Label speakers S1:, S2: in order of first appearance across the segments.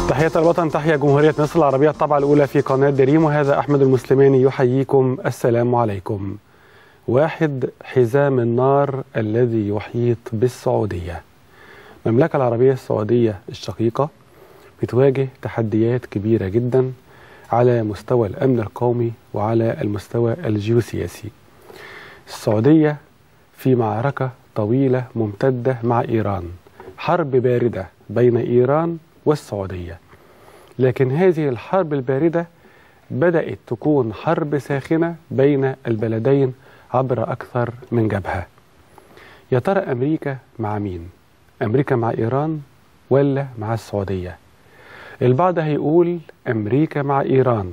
S1: تحية الوطن تحيا جمهورية مصر العربية الطبعة الأولى في قناة دريم وهذا أحمد المسلماني يحييكم السلام عليكم واحد حزام النار الذي يحيط بالسعودية المملكة العربية السعودية الشقيقة بتواجه تحديات كبيرة جدا على مستوى الأمن القومي وعلى المستوى الجيوسياسي السعودية في معركة طويلة ممتدة مع إيران حرب باردة بين إيران والسعودية لكن هذه الحرب الباردة بدأت تكون حرب ساخنة بين البلدين عبر أكثر من جبهة يا ترى أمريكا مع مين؟ أمريكا مع إيران ولا مع السعودية؟ البعض هيقول أمريكا مع إيران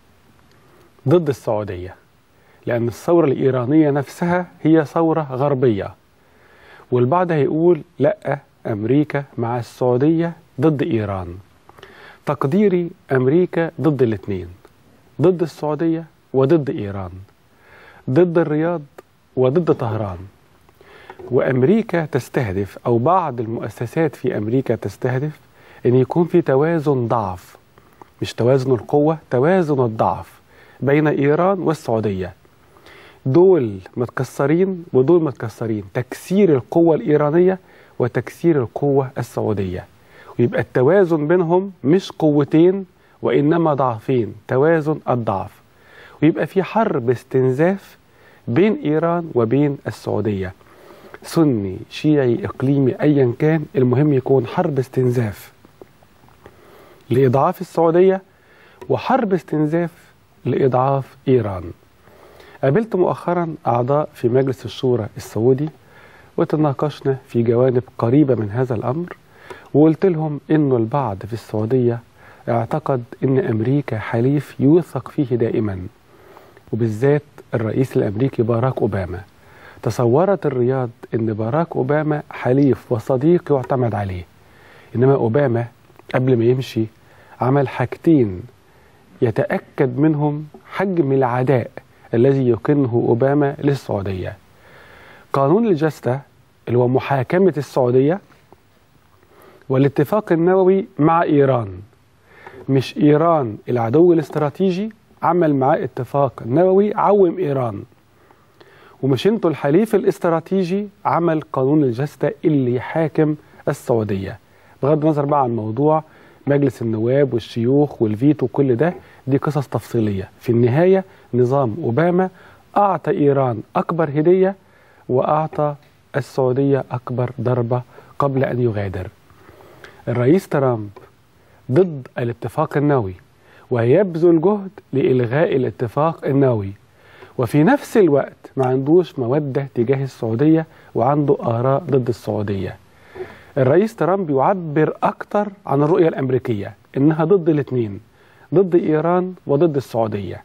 S1: ضد السعودية لأن الثورة الإيرانية نفسها هي ثورة غربية والبعض هيقول لأ أمريكا مع السعودية ضد إيران تقديري أمريكا ضد الاثنين ضد السعودية وضد إيران ضد الرياض وضد طهران وأمريكا تستهدف أو بعض المؤسسات في أمريكا تستهدف أن يكون في توازن ضعف مش توازن القوة توازن الضعف بين إيران والسعودية دول متكسرين ودول متكسرين تكسير القوة الإيرانية وتكسير القوة السعودية ويبقى التوازن بينهم مش قوتين وإنما ضعفين توازن الضعف ويبقى في حرب استنزاف بين إيران وبين السعودية سني شيعي إقليمي أيا كان المهم يكون حرب استنزاف لإضعاف السعودية وحرب استنزاف لإضعاف إيران قابلت مؤخرا أعضاء في مجلس الشورى السعودي وتناقشنا في جوانب قريبة من هذا الأمر وقلت لهم إنه البعض في السعودية اعتقد إن أمريكا حليف يوثق فيه دائما وبالذات الرئيس الأمريكي باراك أوباما تصورت الرياض إن باراك أوباما حليف وصديق يعتمد عليه إنما أوباما قبل ما يمشي عمل حاجتين يتأكد منهم حجم العداء الذي يكنه أوباما للسعودية قانون الجستة اللي هو محاكمة السعودية والاتفاق النووي مع إيران مش إيران العدو الاستراتيجي عمل معاه اتفاق نووي عوم إيران ومش انتوا الحليف الاستراتيجي عمل قانون الجستة اللي يحاكم السعودية بغض النظر بقى عن موضوع مجلس النواب والشيوخ والفيتو كل ده دي قصص تفصيلية في النهاية نظام أوباما أعطى إيران أكبر هدية وأعطى السعودية أكبر ضربة قبل أن يغادر الرئيس ترامب ضد الاتفاق النووي ويبذل جهد لإلغاء الاتفاق النووي وفي نفس الوقت ما عندوش مودة تجاه السعودية وعنده آراء ضد السعودية الرئيس ترامب يعبر أكتر عن الرؤية الأمريكية إنها ضد الاثنين ضد إيران وضد السعودية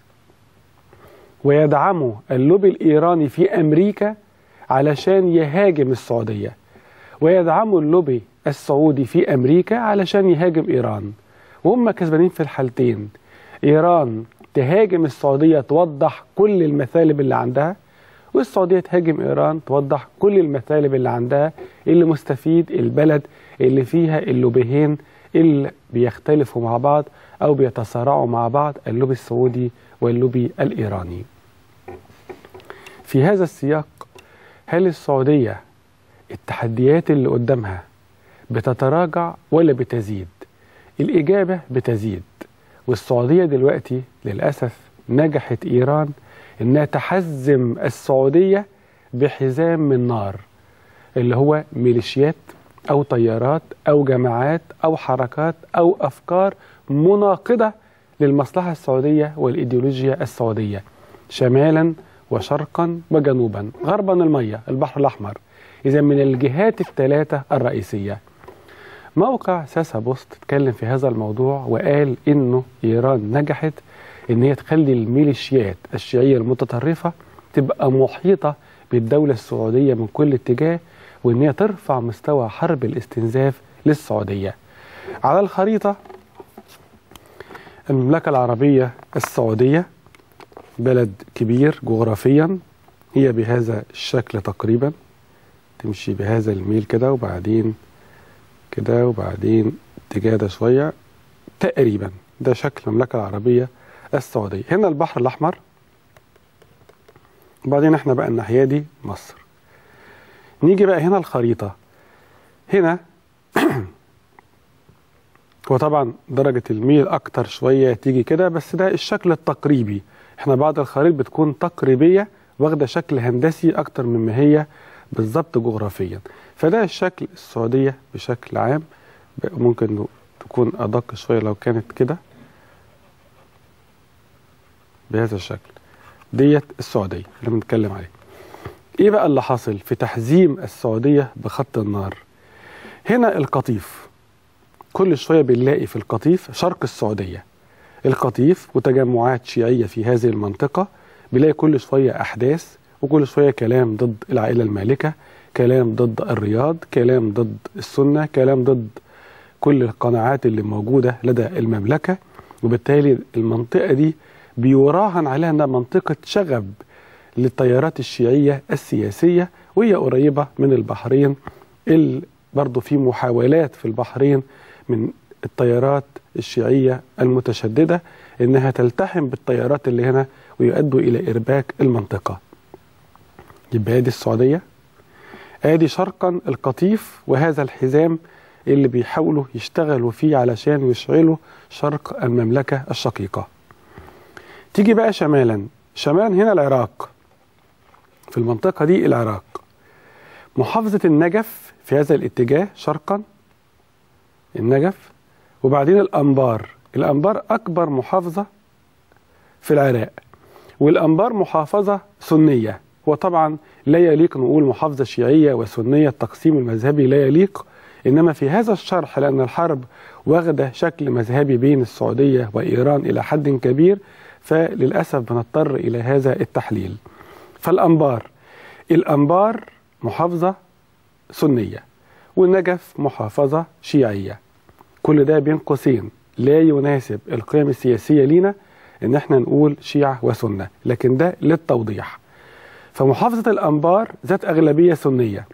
S1: ويدعموا اللوبي الإيراني في أمريكا علشان يهاجم السعودية ويدعموا اللوبي السعودي في أمريكا علشان يهاجم إيران وهم كسبانين في الحالتين إيران تهاجم السعودية توضح كل المثالب اللي عندها والسعودية تهاجم إيران توضح كل المثالب اللي عندها اللي مستفيد البلد اللي فيها اللوبيين اللي بيختلفوا مع بعض أو بيتصارعوا مع بعض اللوبي السعودي واللوبي الإيراني في هذا السياق هل السعودية التحديات اللي قدامها بتتراجع ولا بتزيد الإجابة بتزيد والسعودية دلوقتي للأسف نجحت إيران إنها تحزم السعودية بحزام من نار اللي هو ميليشيات أو طيارات أو جماعات أو حركات أو أفكار مناقضة للمصلحة السعودية والإيديولوجيا السعودية شمالا وشرقا وجنوبا غربا المية البحر الأحمر إذا من الجهات الثلاثة الرئيسية موقع ساسا بوست اتكلم في هذا الموضوع وقال إنه إيران نجحت إن هي تخلي الميليشيات الشيعية المتطرفة تبقى محيطة بالدولة السعودية من كل اتجاه وإن هي ترفع مستوى حرب الاستنزاف للسعودية على الخريطة المملكة العربية السعودية بلد كبير جغرافيا هي بهذا الشكل تقريبا تمشي بهذا الميل كده وبعدين كده وبعدين اتجاه ده شوية تقريبا ده شكل المملكة العربية السعودية هنا البحر الأحمر وبعدين احنا بقى الناحية دي مصر نيجي بقى هنا الخريطة هنا وطبعا درجة الميل أكتر شوية تيجي كده بس ده الشكل التقريبي احنا بعض الخرائط بتكون تقريبية واخدة شكل هندسي أكتر مما هي بالظبط جغرافيا فده الشكل السعودية بشكل عام ممكن تكون أدق شوية لو كانت كده بهذا الشكل ديت السعودية اللي بنتكلم عليه ايه بقى اللي حاصل في تحزيم السعودية بخط النار هنا القطيف كل شوية بنلاقي في القطيف شرق السعودية القطيف وتجمعات شيعية في هذه المنطقة بنلاقي كل شوية أحداث وكل شوية كلام ضد العائلة المالكة كلام ضد الرياض كلام ضد السنة كلام ضد كل القناعات اللي موجودة لدى المملكة وبالتالي المنطقة دي بيراهن عليها أنها منطقة شغب للتيارات الشيعية السياسية وهي قريبة من البحرين اللي برضه في محاولات في البحرين من التيارات الشيعية المتشددة إنها تلتحم بالتيارات اللي هنا ويؤدوا إلى إرباك المنطقة يبقى ادي السعودية ادي شرقا القطيف وهذا الحزام اللي بيحاولوا يشتغلوا فيه علشان يشعلوا شرق المملكة الشقيقة تيجي بقى شمالا شمالا هنا العراق في المنطقة دي العراق محافظة النجف في هذا الاتجاه شرقا النجف وبعدين الأنبار الأنبار أكبر محافظة في العراق والأنبار محافظة سنية هو طبعا لا يليق نقول محافظة شيعية وسنية التقسيم المذهبي لا يليق إنما في هذا الشرح لأن الحرب واخدة شكل مذهبي بين السعودية وإيران إلى حد كبير فللأسف بنضطر إلى هذا التحليل فالأنبار الأنبار محافظة سنية والنجف محافظة شيعية كل ده بين قوسين لا يناسب القيم السياسية لينا ان احنا نقول شيعة وسنة لكن ده للتوضيح فمحافظة الأنبار ذات أغلبية سنية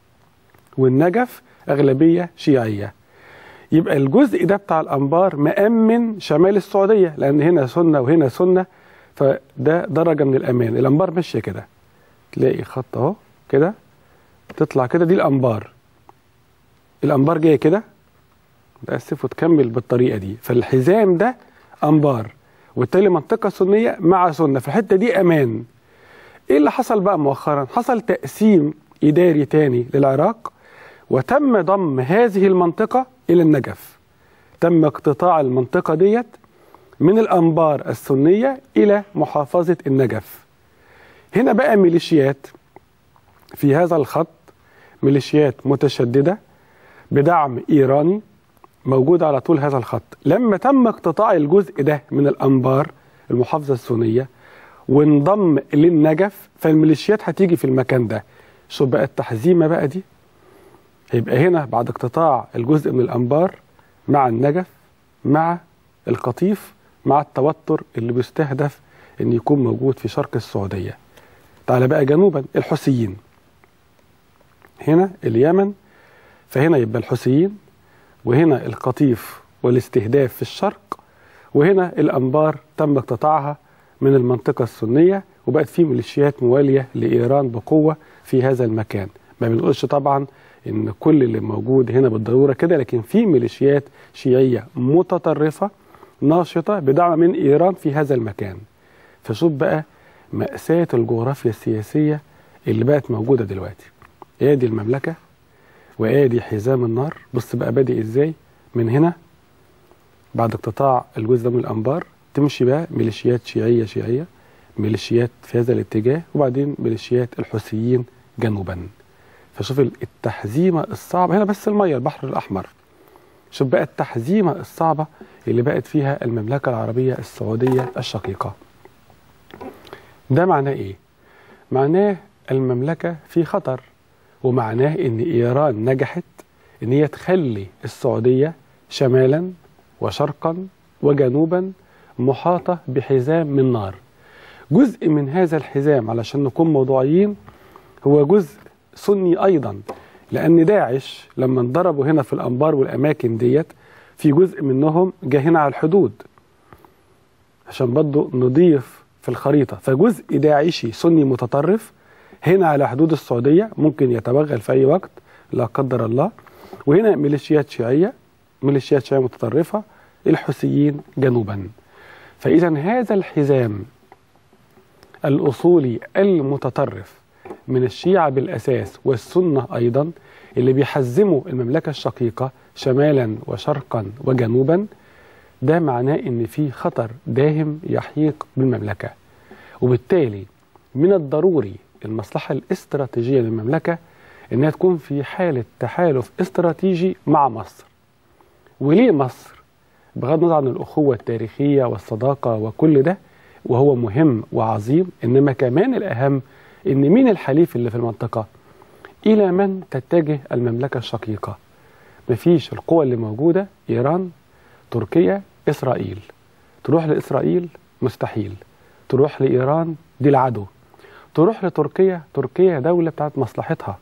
S1: والنجف أغلبية شيعية يبقى الجزء ده بتاع الأنبار مأمن شمال السعودية لأن هنا سنة وهنا سنة فده درجة من الأمان الأنبار ماشية كده تلاقي خط أهو كده تطلع كده دي الأنبار الأنبار جاية كده متأسف وتكمل بالطريقة دي فالحزام ده أنبار وبالتالي منطقة سنية مع سنة في الحتة دي أمان إيه اللي حصل بقى مؤخرا حصل تقسيم إداري تاني للعراق وتم ضم هذه المنطقة إلى النجف تم اقتطاع المنطقة ديت من الأنبار السنية إلى محافظة النجف هنا بقى ميليشيات في هذا الخط ميليشيات متشددة بدعم إيراني موجودة على طول هذا الخط لما تم اقتطاع الجزء ده من الأنبار المحافظة السنية وانضم للنجف فالميليشيات هتيجي في المكان ده شوف بقى التحزيمة بقى دي هيبقى هنا بعد اقتطاع الجزء من الأنبار مع النجف مع القطيف مع التوتر اللي بيستهدف ان يكون موجود في شرق السعودية تعال بقى جنوبا الحوثيين هنا اليمن فهنا يبقى الحوثيين وهنا القطيف والاستهداف في الشرق وهنا الأنبار تم اقتطاعها من المنطقة السنية وبقت في ميليشيات موالية لإيران بقوة في هذا المكان ما بنقولش طبعا ان كل اللي موجود هنا بالضرورة كده لكن في ميليشيات شيعية متطرفة ناشطة بدعم من إيران في هذا المكان فشوف بقى مأساة الجغرافيا السياسية اللي بقت موجودة دلوقتي ادي المملكة وادي حزام النار بص بقى بادئ ازاي من هنا بعد اقتطاع الجزء ده من الانبار تمشي بقى ميليشيات شيعيه شيعيه ميليشيات في هذا الاتجاه وبعدين ميليشيات الحوثيين جنوبا فشوف التحزيمه الصعبه هنا بس الميه البحر الاحمر شوف بقى التحزيمه الصعبه اللي بقت فيها المملكه العربيه السعوديه الشقيقه ده معناه ايه معناه المملكه في خطر ومعناه ان ايران نجحت ان هي تخلي السعوديه شمالا وشرقا وجنوبا محاطه بحزام من نار. جزء من هذا الحزام علشان نكون موضوعيين هو جزء سني ايضا لان داعش لما انضربوا هنا في الانبار والاماكن ديت في جزء منهم جه هنا على الحدود عشان برضه نضيف في الخريطة فجزء داعشي سني متطرف هنا على حدود السعودية ممكن يتوغل في أي وقت لا قدر الله وهنا ميليشيات شيعية ميليشيات شيعية متطرفة الحوثيين جنوبا فإذا هذا الحزام الأصولي المتطرف من الشيعة بالأساس والسنة أيضا اللي بيحزموا المملكة الشقيقة شمالا وشرقا وجنوبا ده معناه ان في خطر داهم يحيق بالمملكه وبالتالي من الضروري المصلحه الاستراتيجيه للمملكه انها تكون في حاله تحالف استراتيجي مع مصر وليه مصر بغض النظر عن الاخوه التاريخيه والصداقه وكل ده وهو مهم وعظيم انما كمان الاهم ان مين الحليف اللي في المنطقه الى من تتجه المملكه الشقيقه مفيش القوى اللي موجوده ايران تركيا إسرائيل تروح لإسرائيل مستحيل تروح لإيران دي العدو تروح لتركيا تركيا دولة بتاعت مصلحتها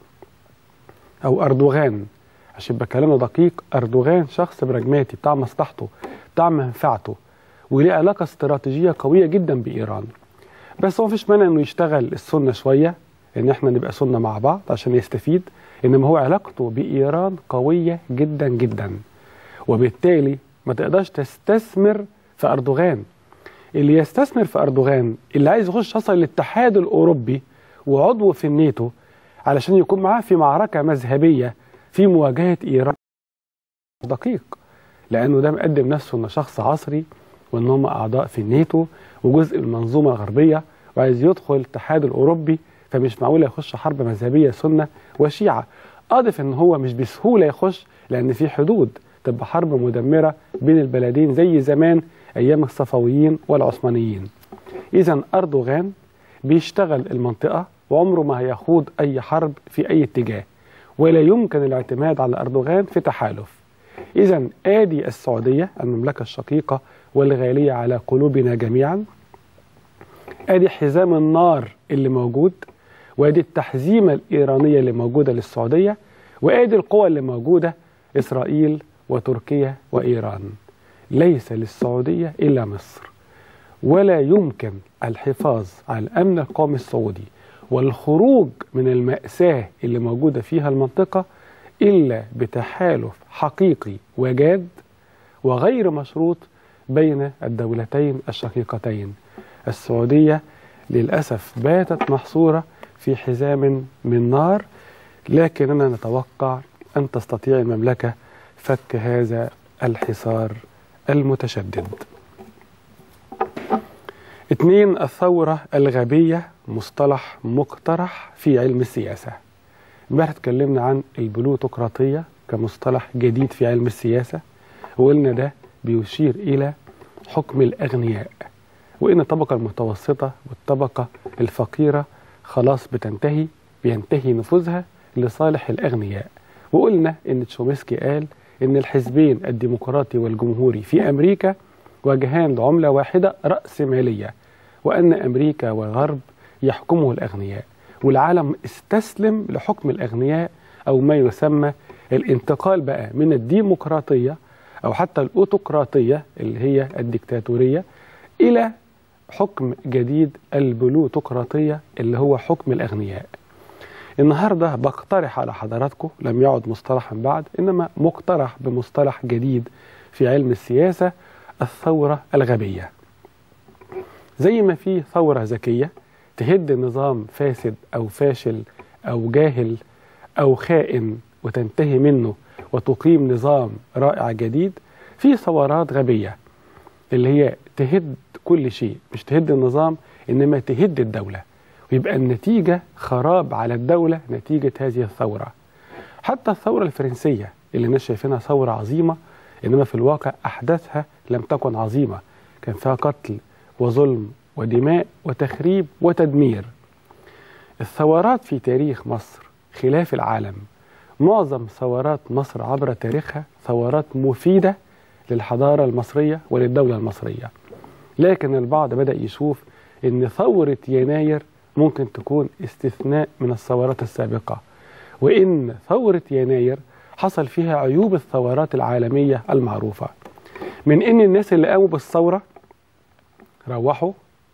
S1: أو أردوغان عشان يبقى كلامه دقيق أردوغان شخص براجماتي بتاع مصلحته بتاع منفعته وليه علاقة استراتيجية قوية جدا بإيران بس هو مفيش مانع إنه يشتغل السنة شوية إن إحنا نبقى سنة مع بعض عشان يستفيد إنما هو علاقته بإيران قوية جدا جدا وبالتالي ما تقدرش تستثمر في أردوغان اللي يستثمر في أردوغان اللي عايز يخش أصلا الاتحاد الأوروبي وعضو في الناتو علشان يكون معاه في معركة مذهبية في مواجهة إيران دقيق لأنه ده مقدم نفسه إنه شخص عصري وإن هم أعضاء في الناتو وجزء من المنظومة الغربية وعايز يدخل الاتحاد الأوروبي فمش معقول يخش حرب مذهبية سنة وشيعة أضف إن هو مش بسهولة يخش لأن في حدود تبقى حرب مدمرة بين البلدين زي زمان أيام الصفويين والعثمانيين إذا أردوغان بيشتغل المنطقة وعمره ما هيخوض أي حرب في أي اتجاه ولا يمكن الاعتماد على أردوغان في تحالف إذا آدي السعودية المملكة الشقيقة والغالية على قلوبنا جميعا آدي حزام النار اللي موجود وآدي التحزيمة الإيرانية اللي موجودة للسعودية وآدي القوى اللي موجودة إسرائيل وتركيا وإيران ليس للسعودية إلا مصر ولا يمكن الحفاظ على الأمن القومي السعودي والخروج من المأساة اللي موجودة فيها المنطقة إلا بتحالف حقيقي وجاد وغير مشروط بين الدولتين الشقيقتين السعودية للأسف باتت محصورة في حزام من نار لكننا نتوقع أن تستطيع المملكة فك هذا الحصار المتشدد اثنين الثورة الغبية مصطلح مقترح في علم السياسة امبارح اتكلمنا عن البلوتقراطية كمصطلح جديد في علم السياسة وقلنا ده بيشير إلى حكم الأغنياء وإن الطبقة المتوسطة والطبقة الفقيرة خلاص بتنتهي بينتهي نفوذها لصالح الأغنياء وقلنا إن تشومسكي قال إن الحزبين الديمقراطي والجمهوري في أمريكا وجهان لعملة واحدة رأس مالية وأن أمريكا والغرب يحكمه الأغنياء والعالم استسلم لحكم الأغنياء أو ما يسمى الانتقال بقى من الديمقراطية أو حتى الأوتقراطية اللي هي الديكتاتورية إلى حكم جديد البلوتقراطية اللي هو حكم الأغنياء النهاردة بقترح على حضراتكم لم يعد مصطلحا بعد إنما مقترح بمصطلح جديد في علم السياسة الثورة الغبية زي ما في ثورة ذكية تهد نظام فاسد أو فاشل أو جاهل أو خائن وتنتهي منه وتقيم نظام رائع جديد في ثورات غبية اللي هي تهد كل شيء مش تهد النظام إنما تهد الدولة ويبقى النتيجة خراب على الدولة نتيجة هذه الثورة حتى الثورة الفرنسية اللي الناس شايفينها ثورة عظيمة إنما في الواقع أحداثها لم تكن عظيمة كان فيها قتل وظلم ودماء وتخريب وتدمير الثورات في تاريخ مصر خلاف العالم معظم ثورات مصر عبر تاريخها ثورات مفيدة للحضارة المصرية وللدولة المصرية لكن البعض بدأ يشوف أن ثورة يناير ممكن تكون استثناء من الثورات السابقة وإن ثورة يناير حصل فيها عيوب الثورات العالمية المعروفة من إن الناس اللي قاموا بالثورة روحوا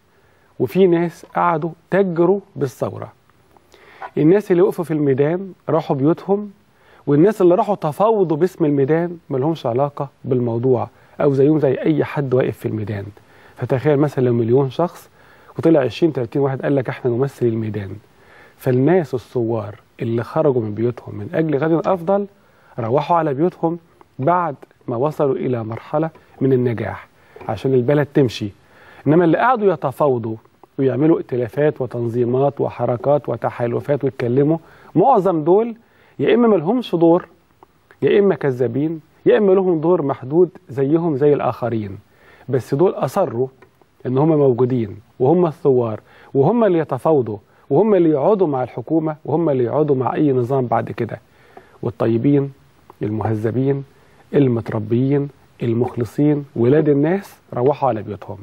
S1: وفي ناس قعدوا تجروا بالثورة الناس اللي وقفوا في الميدان راحوا بيوتهم والناس اللي راحوا تفاوضوا باسم الميدان ملهمش علاقة بالموضوع أو زيهم زي أي حد واقف في الميدان فتخيل مثلا لو مليون شخص وطلع 20 30 واحد قال لك احنا نمثل الميدان فالناس الثوار اللي خرجوا من بيوتهم من أجل غد أفضل روحوا على بيوتهم بعد ما وصلوا إلى مرحلة من النجاح عشان البلد تمشي إنما اللي قعدوا يتفاوضوا ويعملوا ائتلافات وتنظيمات وحركات وتحالفات ويتكلموا معظم دول يا إما ملهمش دور يا إما كذابين يا إما لهم دور محدود زيهم زي الآخرين بس دول أصروا إن هم موجودين وهم الثوار وهم اللي يتفاوضوا وهم اللي يقعدوا مع الحكومة وهم اللي يقعدوا مع أي نظام بعد كده والطيبين المهذبين المتربيين المخلصين ولاد الناس روحوا على بيوتهم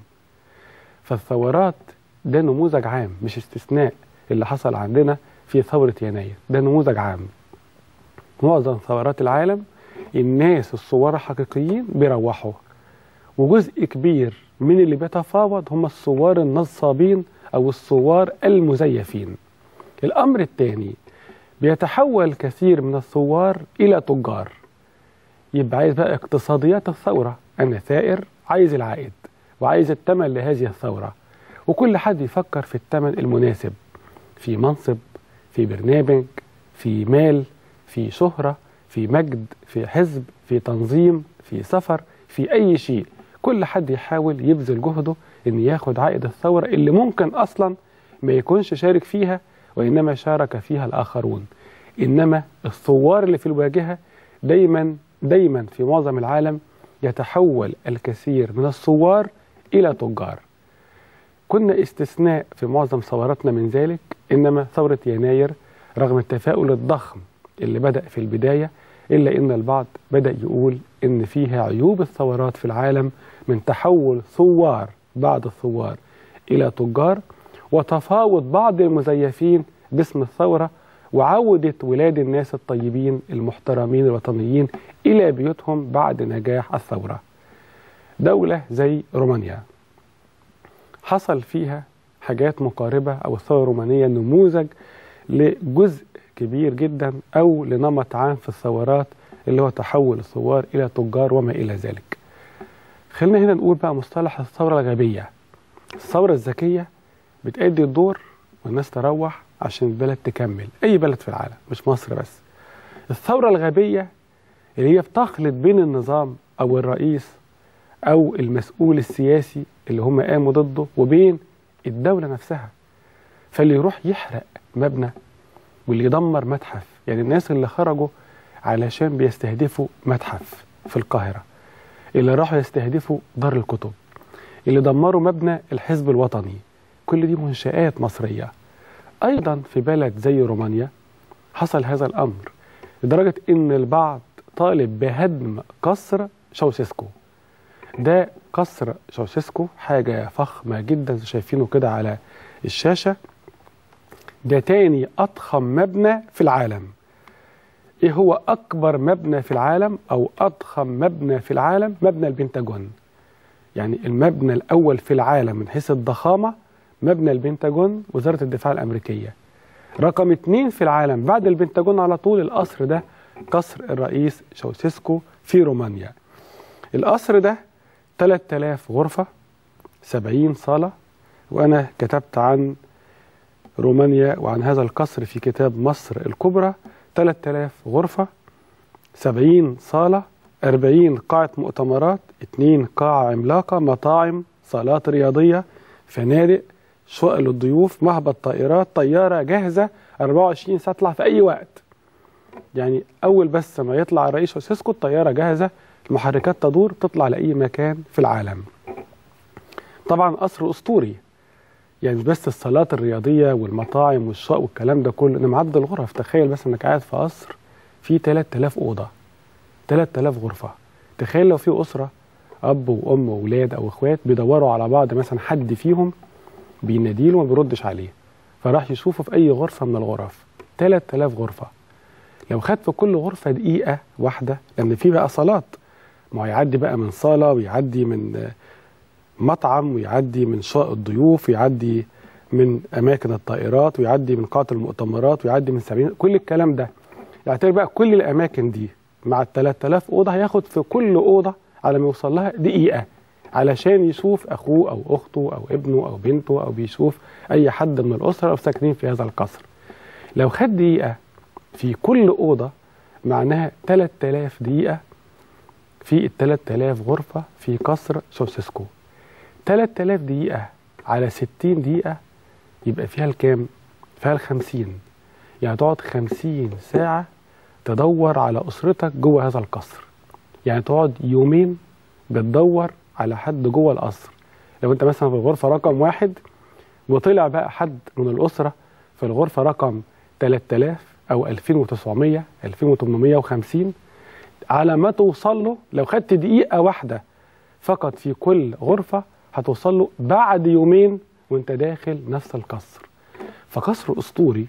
S1: فالثورات ده نموذج عام مش استثناء اللي حصل عندنا في ثورة يناير ده نموذج عام معظم ثورات العالم الناس الثوار الحقيقيين بيروحوا وجزء كبير من اللي بيتفاوض هم الثوار النصابين أو الثوار المزيفين الأمر الثاني بيتحول كثير من الثوار إلى تجار يبقى عايز بقى اقتصاديات الثورة أنا ثائر عايز العائد وعايز الثمن لهذه الثورة وكل حد يفكر في الثمن المناسب في منصب في برنامج في مال في شهرة في مجد في حزب في تنظيم في سفر في أي شيء كل حد يحاول يبذل جهده إن ياخد عائد الثورة اللي ممكن أصلا ما يكونش شارك فيها وإنما شارك فيها الآخرون إنما الثوار اللي في الواجهة دايما دايما في معظم العالم يتحول الكثير من الثوار إلى تجار كنا استثناء في معظم ثوراتنا من ذلك إنما ثورة يناير رغم التفاؤل الضخم اللي بدأ في البداية إلا إن البعض بدأ يقول إن فيها عيوب الثورات في العالم من تحول ثوار بعض الثوار إلى تجار وتفاوض بعض المزيفين باسم الثورة وعودة ولاد الناس الطيبين المحترمين الوطنيين إلى بيوتهم بعد نجاح الثورة دولة زي رومانيا حصل فيها حاجات مقاربة أو الثورة الرومانية نموذج لجزء كبير جدا أو لنمط عام في الثورات اللي هو تحول الثوار إلى تجار وما إلى ذلك خلينا هنا نقول بقى مصطلح الثورة الغبية الثورة الذكية بتأدي الدور والناس تروح عشان البلد تكمل أي بلد في العالم مش مصر بس الثورة الغبية اللي هي بتخلط بين النظام أو الرئيس أو المسؤول السياسي اللي هم قاموا ضده وبين الدولة نفسها فاللي يروح يحرق مبنى واللي يدمر متحف يعني الناس اللي خرجوا علشان بيستهدفوا متحف في القاهرة اللي راحوا يستهدفوا دار الكتب اللي دمروا مبنى الحزب الوطني كل دي منشآت مصرية أيضا في بلد زي رومانيا حصل هذا الأمر لدرجة إن البعض طالب بهدم قصر شاوسيسكو ده قصر شاوسيسكو حاجة فخمة جدا شايفينه كده على الشاشة ده تاني أضخم مبنى في العالم إيه هو أكبر مبنى في العالم أو أضخم مبنى في العالم مبنى البنتاجون يعني المبنى الأول في العالم من حيث الضخامة مبنى البنتاجون وزارة الدفاع الأمريكية رقم اتنين في العالم بعد البنتاجون على طول القصر ده قصر الرئيس شاوسيسكو في رومانيا القصر ده 3000 غرفة 70 صالة وأنا كتبت عن رومانيا وعن هذا القصر في كتاب مصر الكبرى 3000 غرفة 70 صالة 40 قاعة مؤتمرات 2 قاعة عملاقة مطاعم صالات رياضية فنادق شقق للضيوف مهبط طائرات طيارة جاهزة 24 ساعة تطلع في أي وقت يعني أول بس ما يطلع الرئيس سيسكو الطيارة جاهزة المحركات تدور تطلع لأي مكان في العالم طبعا قصر أسطوري يعني مش بس الصالات الرياضية والمطاعم والشقق والكلام ده كله أنا معدل الغرف تخيل بس إنك قاعد في قصر فيه 3000 أوضة 3000 غرفة تخيل لو في أسرة أب وأم وأولاد أو إخوات بيدوروا على بعض مثلا حد فيهم بيناديله وما بيردش عليه فراح يشوفه في أي غرفة من الغرف 3000 غرفة لو خد في كل غرفه دقيقه واحده لان في بقى صالات ما هو يعدي بقى من صاله ويعدي من مطعم ويعدي من شاطئ الضيوف ويعدي من اماكن الطائرات ويعدي من قاعه المؤتمرات ويعدي من سبعين كل الكلام ده يعتبر بقى كل الاماكن دي مع ال 3000 اوضه هياخد في كل اوضه على ما يوصل لها دقيقه علشان يشوف اخوه او اخته او ابنه او بنته او بيشوف اي حد من الاسره او ساكنين في هذا القصر لو خد دقيقه في كل اوضه معناها 3000 دقيقه في ال 3000 غرفه في قصر شوسيسكو 3000 دقيقه على 60 دقيقه يبقى فيها الكام فيها ال50 يعني تقعد 50 ساعه تدور على اسرتك جوه هذا القصر يعني تقعد يومين بتدور على حد جوه القصر لو انت مثلا في الغرفه رقم واحد وطلع بقى حد من الاسره في الغرفه رقم 3000 او 2900 2850 على ما توصل له لو خدت دقيقه واحده فقط في كل غرفه هتوصل له بعد يومين وانت داخل نفس القصر فقصر اسطوري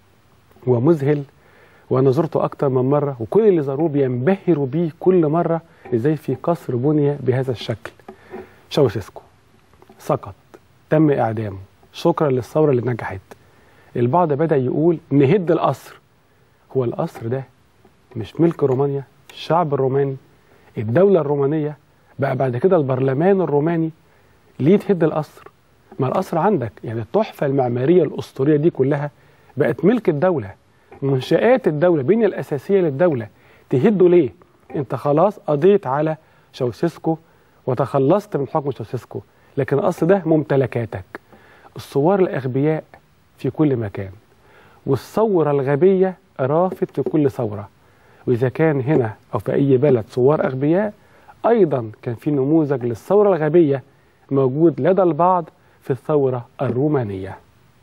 S1: ومذهل وانا زرته اكتر من مره وكل اللي زاروه بينبهروا بيه كل مره ازاي في قصر بني بهذا الشكل شاوشيسكو سقط تم اعدامه شكرا للثوره اللي نجحت البعض بدا يقول نهد القصر هو القصر ده مش ملك رومانيا الشعب الروماني الدوله الرومانيه بقى بعد كده البرلمان الروماني ليه تهد القصر ما القصر عندك يعني التحفه المعماريه الاسطوريه دي كلها بقت ملك الدوله منشآت الدولة البنية الأساسية للدولة تهده ليه؟ أنت خلاص قضيت على شوسيسكو وتخلصت من حكم شوسيسكو لكن القصر ده ممتلكاتك الثوار الأغبياء في كل مكان والثورة الغبية رافت في كل ثورة وإذا كان هنا أو في أي بلد ثوار أغبياء أيضا كان في نموذج للثورة الغبية موجود لدى البعض في الثورة الرومانية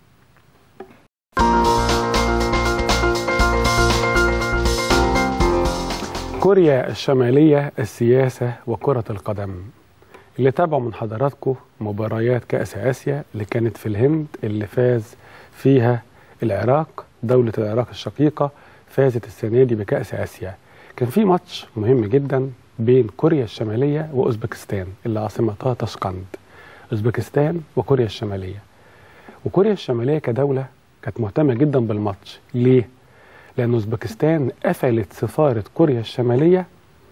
S1: كوريا الشمالية السياسة وكرة القدم اللي تابعوا من حضراتكم مباريات كأس آسيا اللي كانت في الهند اللي فاز فيها العراق دولة العراق الشقيقة فازت السنة دي بكأس آسيا كان في ماتش مهم جدا بين كوريا الشمالية وأوزبكستان اللي عاصمتها تشقند أوزبكستان وكوريا الشمالية وكوريا الشمالية كدولة كانت مهتمة جدا بالماتش ليه؟ لأن أوزبكستان قفلت سفارة كوريا الشمالية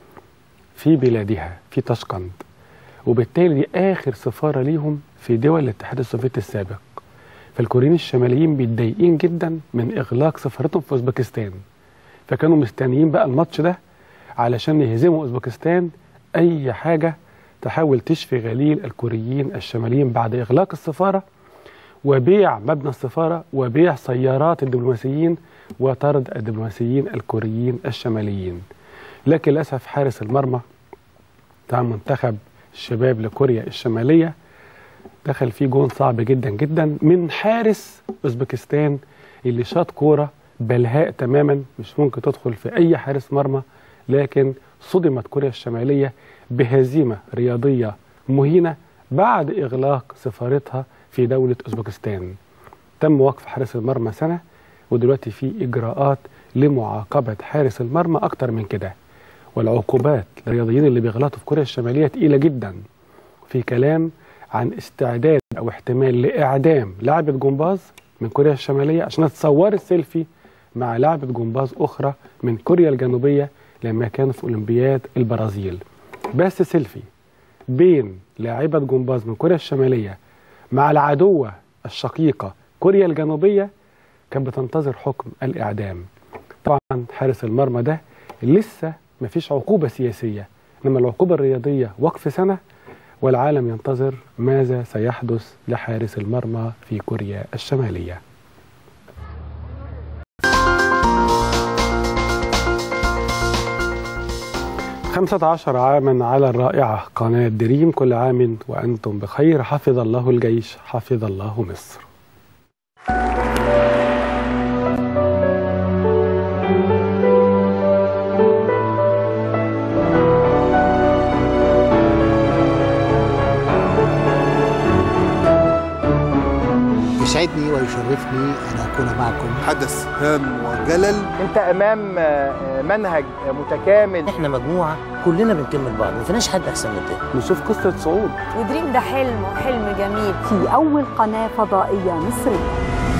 S1: في بلادها في تشقند وبالتالي دي آخر سفارة ليهم في دول الاتحاد السوفيتي السابق فالكوريين الشماليين متضايقين جدا من إغلاق سفارتهم في أوزبكستان فكانوا مستنيين بقى الماتش ده علشان يهزموا أوزبكستان أي حاجة تحاول تشفي غليل الكوريين الشماليين بعد إغلاق السفارة وبيع مبنى السفارة وبيع سيارات الدبلوماسيين وطرد الدبلوماسيين الكوريين الشماليين لكن للأسف حارس المرمى بتاع منتخب الشباب لكوريا الشمالية دخل فيه جون صعب جدا جدا من حارس أوزبكستان اللي شاط كورة بلهاء تماما مش ممكن تدخل في أي حارس مرمى لكن صدمت كوريا الشمالية بهزيمة رياضية مهينة بعد إغلاق سفارتها في دولة أوزبكستان تم وقف حارس المرمى سنة ودلوقتي في إجراءات لمعاقبة حارس المرمى أكتر من كده والعقوبات للرياضيين اللي بيغلطوا في كوريا الشمالية تقيلة جدا في كلام عن استعداد أو احتمال لإعدام لاعبة جمباز من كوريا الشمالية عشان اتصورت سيلفي مع لاعبة جمباز أخرى من كوريا الجنوبية لما كانوا في أولمبياد البرازيل بس سيلفي بين لاعبة جمباز من كوريا الشمالية مع العدوة الشقيقة كوريا الجنوبية كانت بتنتظر حكم الإعدام طبعا حارس المرمى ده لسه مفيش عقوبة سياسية إنما العقوبة الرياضية وقف سنة والعالم ينتظر ماذا سيحدث لحارس المرمى في كوريا الشمالية خمسة عشر عاما على الرائعة قناة دريم كل عام وأنتم بخير حفظ الله الجيش حفظ الله مصر
S2: يسعدني ويشرفني أن أكون معكم
S3: حدث هام وجلل
S4: انت امام منهج متكامل
S5: احنا مجموعه كلنا بنكمل بعض ما فيناش حد احسن من التاني
S1: نشوف قصة صعود
S6: ودريم ده حلم وحلم جميل
S7: في أول قناة فضائية مصرية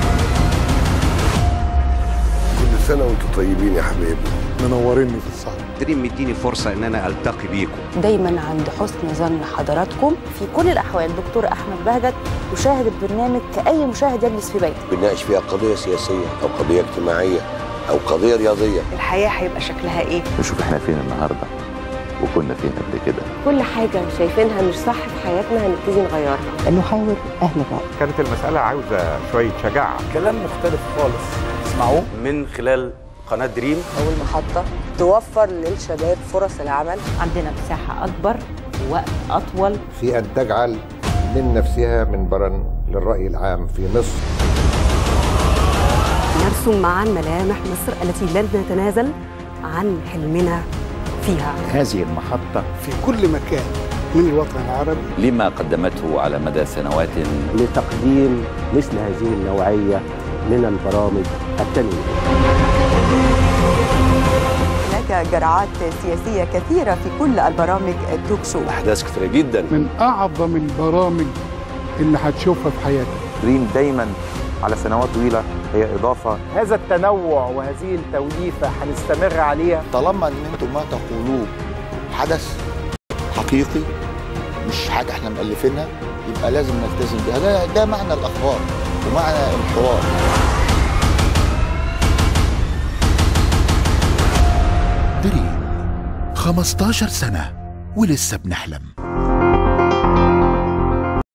S8: كل سنة وانتم طيبين يا حبايبي
S2: منوريني في الصحراء
S9: دريم مديني فرصة ان انا التقي بيكم
S10: دايما عند حسن ظن حضراتكم في كل الاحوال دكتور احمد بهجت يشاهد البرنامج كاي مشاهد يجلس في بيته
S8: بنناقش فيها قضية سياسية أو قضية اجتماعية أو قضية رياضية
S10: الحياه هيبقى شكلها ايه
S11: نشوف احنا فين النهارده وكنا فين قبل كده
S10: كل حاجه شايفينها مش صح في حياتنا هنبتدي نغيرها نحاول اهل الراي
S9: كانت المسألة عاوزة شوية شجاعة
S4: كلام مختلف خالص اسمعوه
S9: من خلال قناة دريم
S10: اول محطه توفر للشباب فرص العمل
S6: عندنا مساحة أكبر ووقت أطول
S3: في أن تجعل من نفسها منبرا للرأي العام في مصر
S7: نرسم معا ملامح مصر التي لن نتنازل عن حلمنا فيها
S11: هذه المحطة
S2: في كل مكان من الوطن العربي
S11: لما قدمته على مدى سنوات
S5: لتقديم مثل هذه النوعيه من البرامج التنويريه
S10: هناك جرعات سياسيه كثيره في كل البرامج التوك شو
S8: أحداث كثيرة جدا
S2: من أعظم البرامج اللي هتشوفها في حياتك
S11: دريم دايما على سنوات طويلة هي إضافة
S4: هذا التنوع وهذه التوليفه هنستمر عليها
S12: طالما ان انتم ما تقولوه حدث حقيقي مش حاجه احنا مؤلفينها يبقى لازم نلتزم بها ده, ده معنى الاخبار ومعنى الحوار
S13: دريم 15 سنة ولسه بنحلم